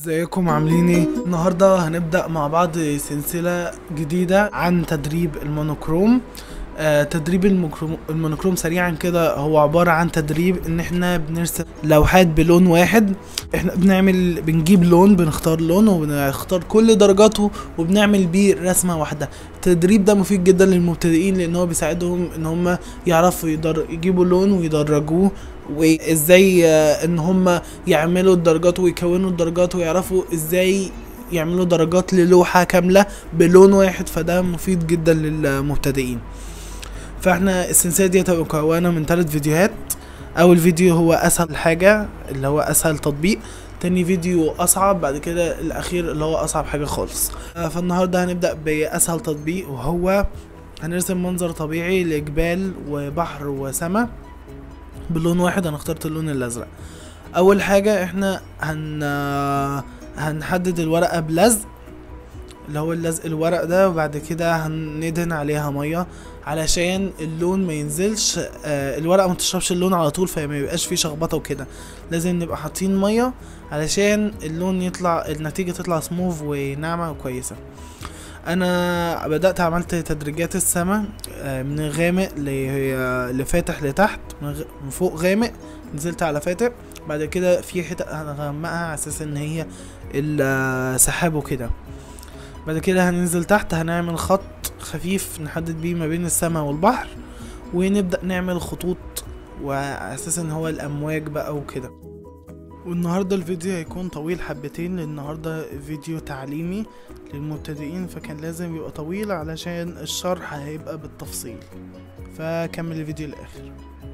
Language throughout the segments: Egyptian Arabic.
ازيكم عاملين ايه النهارده هنبدا مع بعض سلسله جديده عن تدريب المونوكروم آه تدريب المكروم المونوكروم سريعا كده هو عباره عن تدريب ان احنا بنرسم لوحات بلون واحد احنا بنعمل بنجيب لون بنختار لون وبنختار كل درجاته وبنعمل بيه رسمه واحده التدريب ده مفيد جدا للمبتدئين لان هو بيساعدهم ان هم يعرفوا يدر... يجيبوا لون ويدرجوه وازاي آه، ان هم يعملوا الدرجات ويكونوا الدرجات ويعرفوا ازاي يعملوا درجات للوحة كاملة بلون واحد فده مفيد جدا للمبتدئين فاحنا السلسلة دي هتبقى مكونة من ثلاث فيديوهات اول فيديو هو اسهل حاجة اللي هو اسهل تطبيق تاني فيديو اصعب بعد كده الاخير اللي هو اصعب حاجة خالص آه، فالنهاردة هنبدأ باسهل تطبيق وهو هنرسم منظر طبيعي لجبال وبحر وسماء بلون واحد انا اخترت اللون الازرق اول حاجة احنا هن هنحدد الورقة بلزق اللي هو اللزق الورق ده وبعد كده هندهن عليها مية علشان اللون ما ينزلش آه الورقة ما تشربش اللون على طول فما يبقاش فيه شخبطة وكده لازم نبقى حاطين مية علشان اللون يطلع النتيجة تطلع سموف وناعمة وكويسة انا بدأت عملت تدريجات السما آه، من غامق ل- لفاتح لتحت من غ- من فوق غامق نزلت على فاتح بعد كده في حتة هنغمقها على اساس ان هي السحاب وكده بعد كده هننزل تحت هنعمل خط خفيف نحدد بيه ما بين السماء والبحر ونبدأ نعمل خطوط وعلى اساس ان هو الامواج بقى وكده والنهارده الفيديو هيكون طويل حبتين لان النهارده فيديو تعليمي للمبتدئين فكان لازم يبقى طويل علشان الشرح هيبقى بالتفصيل فكمل الفيديو للاخر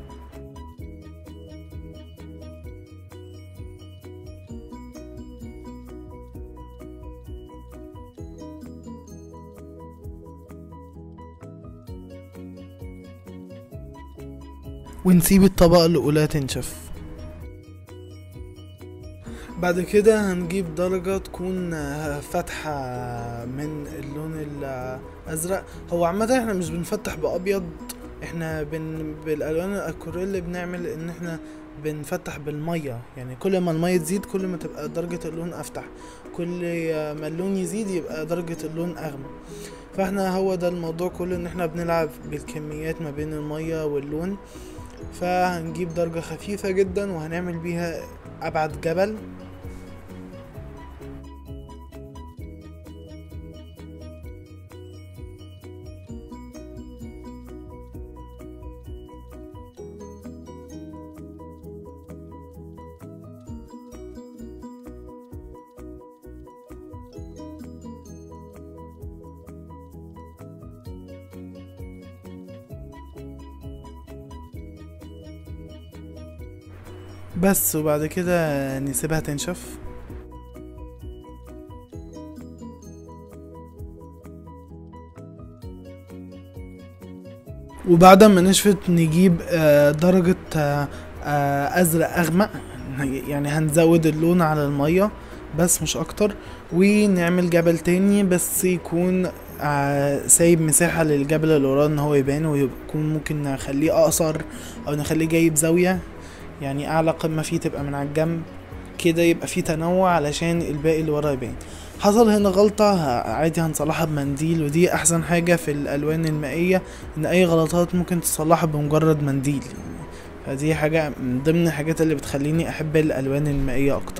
ونسيب الطبقة الأولى تنشف بعد كده هنجيب درجة تكون آه، فاتحة من اللون الأزرق هو عامة احنا مش بنفتح بأبيض احنا بن... بالألوان الأكوريل بنعمل ان احنا بنفتح بالمية يعني كل ما المية تزيد كل ما تبقى درجة اللون أفتح كل ما اللون يزيد يبقى درجة اللون أغمق فاحنا هو ده الموضوع كله ان احنا بنلعب بالكميات ما بين المية واللون فهنجيب درجة خفيفة جدا وهنعمل بيها أبعد جبل بس وبعد كده نسيبها تنشف وبعد ما نشفت نجيب آه، درجة آه، آه، أزرق أغمق يعني هنزود اللون على المية بس مش أكتر ونعمل جبل تاني بس يكون آه، سايب مساحة للجبل اللي وراه ان هو يبان ويكون ممكن نخليه أقصر أو نخليه جايب زاوية يعني أعلى قمة فيه تبقى من على الجنب كده يبقى فيه تنوع علشان الباقي اللي وراه يبان حصل هنا غلطة ه- عادي هنصلحها بمنديل ودي أحسن حاجة في الألوان المائية إن أي غلطات ممكن تصلحها بمجرد منديل يعني فدي حاجة من ضمن الحاجات اللي بتخليني أحب الألوان المائية أكتر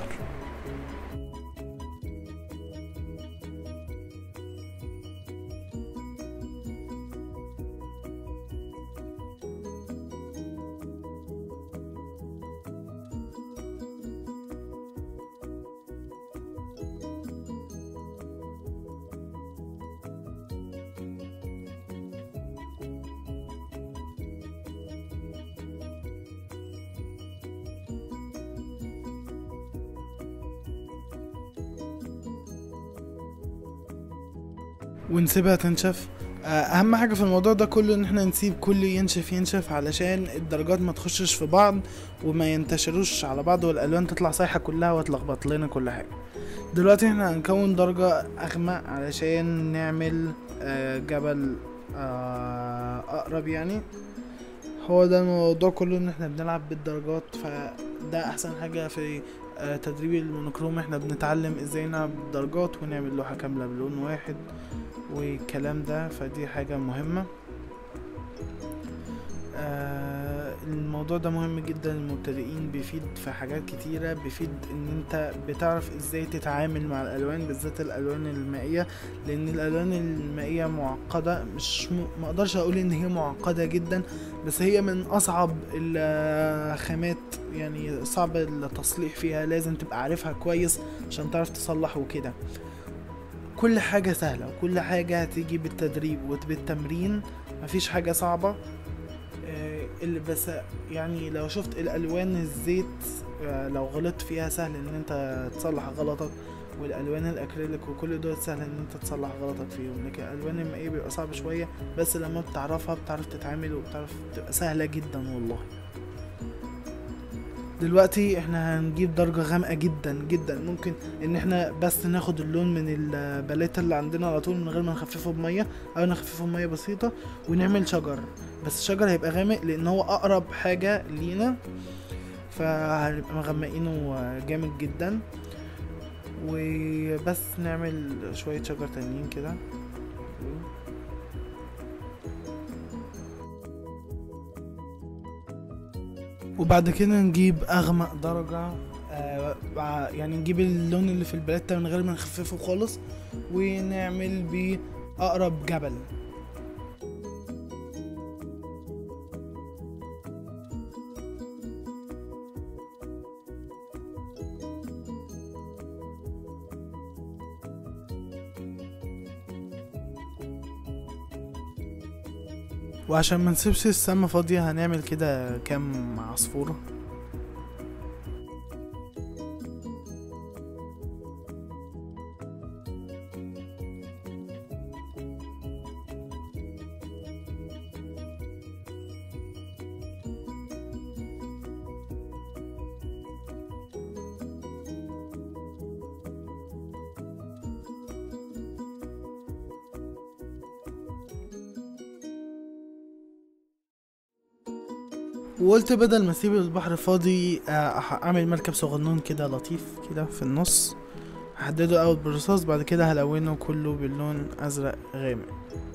ونسيبها تنشف آه، اهم حاجه في الموضوع ده كله ان احنا نسيب كل ينشف ينشف علشان الدرجات ما تخشش في بعض وما ينتشروش على بعض والالوان تطلع سايحه كلها وتلخبط لنا كل حاجه دلوقتي احنا هنكون درجه اغمق علشان نعمل آه، جبل آه، اقرب يعني هو ده الموضوع كله ان احنا بنلعب بالدرجات فده احسن حاجة في آه تدريب المونوكروم احنا بنتعلم ازاي نلعب درجات ونعمل لوحة كاملة بلون واحد والكلام ده فدي حاجة مهمة آه الموضوع ده مهم جدا للمبتدئين بيفيد في حاجات كتيرة بيفيد ان انت بتعرف ازاي تتعامل مع الالوان بالذات الالوان المائية لان الالوان المائية معقدة مش م... ما اقدرش اقول ان هي معقدة جدا بس هي من اصعب الخامات يعني صعب التصليح فيها لازم تبقى عارفها كويس عشان تعرف تصلح وكده كل حاجة سهلة وكل حاجة هتيجي بالتدريب وبالتمرين مفيش حاجة صعبة آه، اللي بس يعني لو شفت الالوان الزيت آه، لو غلطت فيها سهل ان انت تصلح غلطك والالوان الاكريليك وكل دول سهل ان انت تصلح غلطك فيهم لكن الالوان المائيه بيبقى صعب شويه بس لما بتعرفها بتعرف تتعامل وبتعرف تبقى سهله جدا والله دلوقتي احنا هنجيب درجة غامقة جدا جدا ممكن ان احنا بس ناخد اللون من الباليت اللي عندنا على طول من غير ما نخففه بمية او نخففه بمية بسيطة ونعمل شجر بس الشجر هيبقى غامق لان هو اقرب حاجة لينا فهنبقى مغمقينه جامد جدا وبس نعمل شوية شجر تانيين كده وبعد كده نجيب اغمق درجة آه بع- يعني نجيب اللون اللي في البلاتة من غير ما نخففه خالص ونعمل بيه اقرب جبل وعشان ما نسيبش السما فاضية هنعمل كده كام عصفورة وقلت بدل ما اسيب البحر فاضي آه، أح- اعمل مركب صغنون كده لطيف كده في النص هحدده اول بالرصاص بعد كده هلونه كله باللون ازرق غامق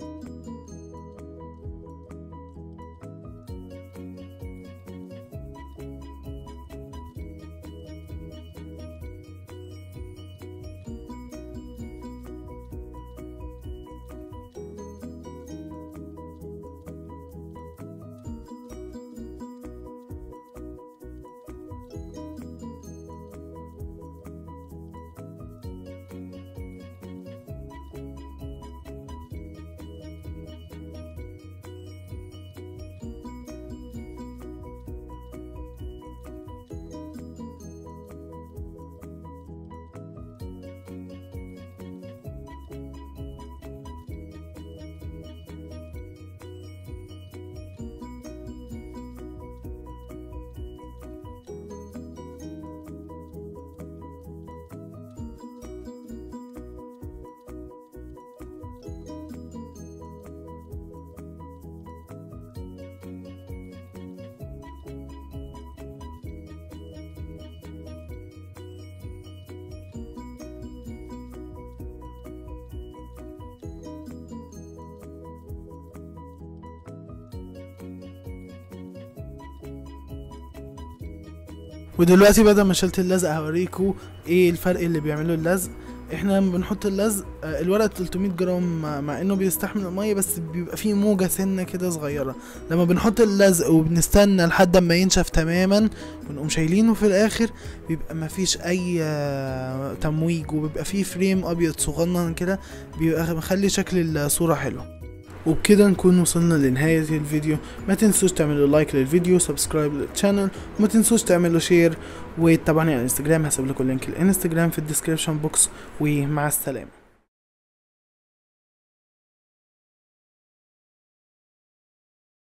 ودلوقتي بدل ما شلت اللزق هوريكم ايه الفرق اللي بيعمله اللزق احنا لما بنحط اللزق آه، الورق 300 جرام مع- مع انه بيستحمل الميه بس بيبقى فيه موجه سنه كده صغيره لما بنحط اللزق وبنستنى لحد ما ينشف تماما ونقوم شايلينه في الاخر بيبقى مفيش اي آه، تمويج وبيبقى فيه فريم ابيض صغنن كده بيبقى مخلي شكل الصوره حلو وبكده نكون وصلنا لنهاية الفيديو ما تنسوش تعملوا لايك للفيديو سبسكرايب للشانل وما تنسوش تعملوا شير وتابعوني على الانستجرام هسيب لكم لينك الانستجرام في الديسكريبشن بوكس ومع السلامة